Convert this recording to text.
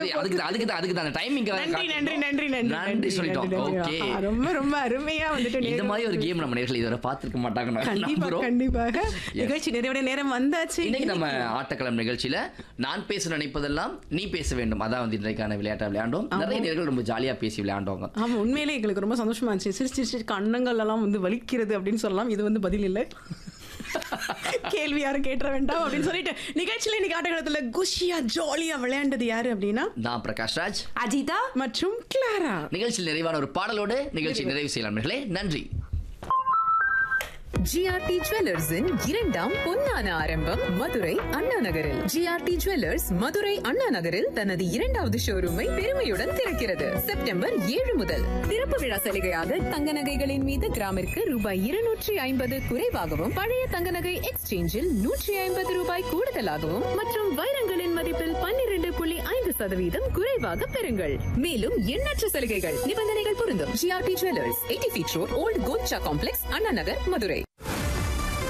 அதுக்கு தான் அதுக்கு தான் அதுக்கு தான் அந்த டைமிங் நன்றி நன்றி நன்றி நன்றி நன்றி சொல்லிட்டோம் நன்றி. ஓகே ஆஹா, ரொம்ப ரொம்ப அருமையா வந்துட்டு இந்த நேரம் மாதிரி ஒரு கேம் நம்ம நேரில் இதுவரை பார்த்திருக்க மாட்டாங்க நான் கண்டிப்பா நம்புறோம் கண்டிப்பாக நிகழ்ச்சி நிறைவடைய நேரம் வந்தாச்சு இன்னைக்கு நம்ம ஆட்டக்களம் நிகழ்ச்சியில நான் பேச நினைப்பதெல்லாம் நீ பேச வேண்டும் அதான் வந்து இன்றைக்கான விளையாட்டை விளையாண்டோம் நிறைய நேர்கள் ரொம்ப ஜாலியா பேசி விளையாண்டவங்க ஆமா உண்மையிலே எங்களுக்கு ரொம்ப சந்தோஷமா இருந்துச்சு சிரிச்சு சிரிச்சு கண்ணங்கள் எல்லாம் வந்து வலிக்கிறது அப்படின்னு சொல்லலாம் இது வந்து பதில் இல்லை கேள்வி யாரும் கேட்டுற வேண்டாம் அப்படின்னு சொல்லிட்டு நிகழ்ச்சியில இன்னைக்கு ஆட்டக்காலத்துல குஷியா ஜாலியா விளையாண்டது யாரு அப்படின்னா நான் பிரகாஷ் ராஜ் அஜிதா மற்றும் கிளாரா நிகழ்ச்சியில் நிறைவான ஒரு பாடலோடு நிகழ்ச்சி நிறைவு செய்யலாம் நேயர்களே. நன்றி ஜிஆர்டி ஜுவல்லர்ஸின் இரண்டாம் பொன்னான ஆரம்பம் மதுரை அண்ணா நகரில் ஜிஆர்டி ஜுவல்லர்ஸ் மதுரை அண்ணா நகரில் தனது இரண்டாவது ஷோரூமை பெருமையுடன் திறக்கிறது செப்டம்பர் ஏழு முதல் திறப்பு விழா சலுகையாக தங்க நகைகளின் மீது கிராமிற்கு ரூபாய் இருநூற்றி ஐம்பது குறைவாகவும் பழைய தங்க நகை எக்ஸ்சேஞ்சில் நூற்றி ஐம்பது ரூபாய் கூடுதலாகவும் மற்றும் வைரங்களின் மதிப்பில் பன்னிரண்டு புள்ளி ஐந்து சதவீதம் குறைவாக பெறுங்கள் மேலும் எண்ணற்ற சலுகைகள் நிபந்தனைகள் பொருந்தும் GRT jewellers eighty feet road old கோல்ச்சா காம்ப்ளெக்ஸ் அண்ணா நகர் மதுரை